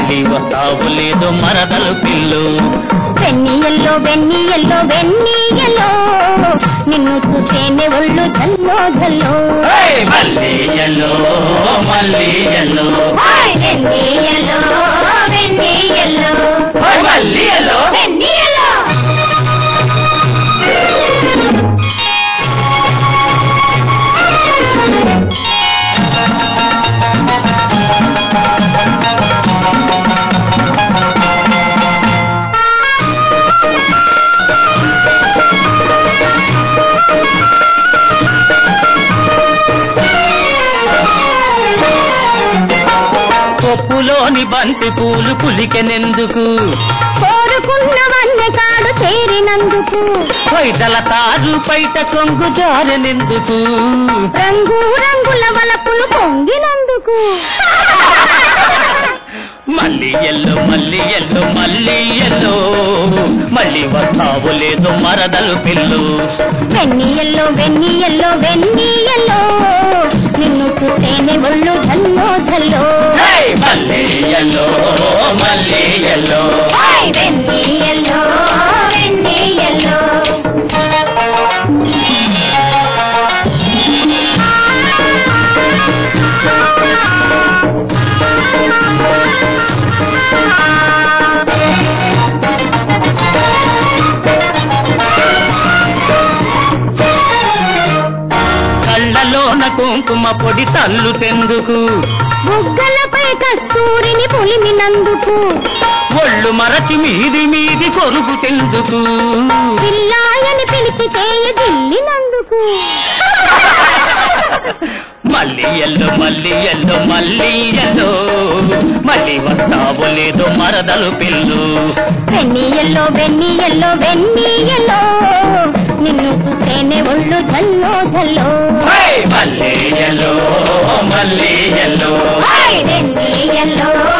మళ్ళీ వస్తావు లేదు మరదలు పిల్లు వెన్నీయల్లో వెన్నీయల్లో వెన్నీయల్లో నిన్ను చూసేనే ఒళ్ళు జల్లో జల్లో ఏయ్! మళ్ళీ ఎల్లో మళ్ళీ ఎల్లో వెన్నీయల్లో వెన్నీయల్లో ఓయ్ మళ్ళీ ఎల్లో వెన్నీయల్లో పప్పులోని బంతి పూలు పులికెనెందుకు కోరుకున్న వన్నె కాడు చేరినందుకు వైదల తారు పైట కొంగు జారనెందుకు రంగు రంగుల వలపులు పొంగినందుకు మళ్ళీ ఎల్లు మళ్ళీ ఎల్లు మళ్ళీ ఎల్లు మళ్ళీ వస్తావు లేదు మరదలు పిల్లు వెన్నీయల్లో వెన్నీయల్లో వెన్నీయల్లో నిన్ను చూస్తేనే ఒళ్ళు జల్లో జల్లో ఏయ్! మళ్ళీ ఎల్లో మళ్ళీ ఎల్లో వెన్నీయల్లో వెన్నీయల్లో కళ్ళలోన కుంకుమ పొడి తల్లు తెందుకు బుగ్గలపై కస్తూరిని పులిమినందుకు ఒళ్ళు మరచి మీది మీది కొరుగు తెందుకు పిల్లాయని పిలిచి చేయ గిల్లినందుకు మళ్ళీ ఎల్లు మళ్ళీ ఎల్లు మళ్ళీ ఎల్లు మళ్ళీ వస్తావు లేదు మరదలు పిల్లు వెన్నీయల్లో వెన్నీయల్లో వెన్నీయల్లో నిన్ను చూస్తేనే ఒళ్ళు జల్లో జల్లో ఏయ్! మళ్ళీ ఎల్లు మళ్ళీ ఎల్లు వెన్నీయల్లో